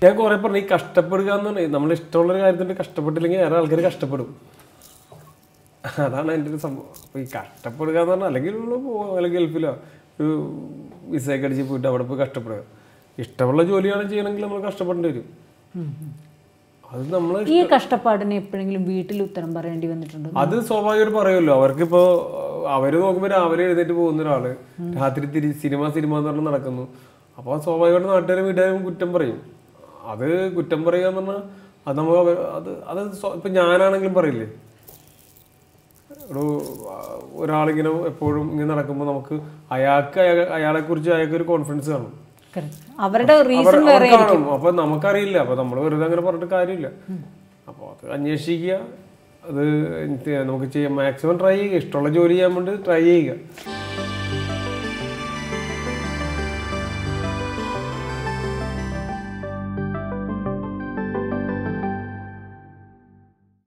ഞാൻ കുറെ പറഞ്ഞു ഈ കഷ്ടപ്പെടുക എന്ന് പറഞ്ഞാൽ നമ്മൾ ഇഷ്ടമുള്ള ഒരു കാര്യത്തിന് കഷ്ടപ്പെട്ടില്ലെങ്കിൽ വേറെ ആൾക്കാർ കഷ്ടപ്പെടും അതാണ് എൻ്റെ ഒരു സംഭവം അപ്പോൾ ഈ കഷ്ടപ്പെടുക എന്ന് പറഞ്ഞാൽ അല്ലെങ്കിൽ നമ്മൾ പോകുക അല്ലെങ്കിൽ ഗൾഫിലോ ഒരു വിസയൊക്കെ അടിച്ച് പോയിട്ട് അവിടെ പോയി കഷ്ടപ്പെടുക ഇഷ്ടമുള്ള ജോലിയാണ് ചെയ്യണമെങ്കിൽ നമ്മൾ കഷ്ടപ്പെടേണ്ടി വരും അത് നമ്മൾ ഈ കഷ്ടപ്പാടിന് എപ്പോഴെങ്കിലും വീട്ടിൽ ഉത്തരം പറയേണ്ടി വന്നിട്ടുണ്ടോ അത് സ്വാഭാവികമായിട്ട് പറയുമല്ലോ അവർക്കിപ്പോ അവര് നോക്കുമ്പോൾ രാവിലെ എഴുന്നേറ്റ് പോകുന്ന ഒരാള് രാത്രി തിരി സിനിമ സിനിമ എന്ന് പറഞ്ഞ് നടക്കുന്നു അപ്പോൾ സ്വാഭാവികമായിട്ട് നാട്ടുകാരും വീട്ടുകാരും കുറ്റം പറയും അത് കുറ്റം പറയുക എന്ന് പറഞ്ഞാൽ അത് നമുക്ക് അവ- അത് അത് സ്വ- ഇപ്പൊ ഞാനാണെങ്കിലും പറയില്ലേ ഒരു ആ, ഒരാളിങ്ങനെ എപ്പോഴും ഇങ്ങനെ നടക്കുമ്പോൾ നമുക്ക് അയാൾക്ക് അയാളെ കുറിച്ച് അയാൾക്ക് ഒരു കോൺഫിഡൻസ് കാണും Correct. അവരുടെ അവർ റീസൺ അവർ വേറെ കാണും അപ്പൊ നമുക്കറിയില്ല അപ്പൊ നമ്മൾ വെറുതെ അങ്ങനെ പറഞ്ഞിട്ട് കാര്യമില്ല അപ്പോൾ അത് അന്വേഷിക്കുക അത് എന്ത് നമുക്ക് ചെയ്യാം മാക്സിമം ട്രൈ ചെയ്യുക ഇഷ്ടമുള്ള ജോലി ചെയ്യാൻ വേണ്ടി ട്രൈ ചെയ്യുക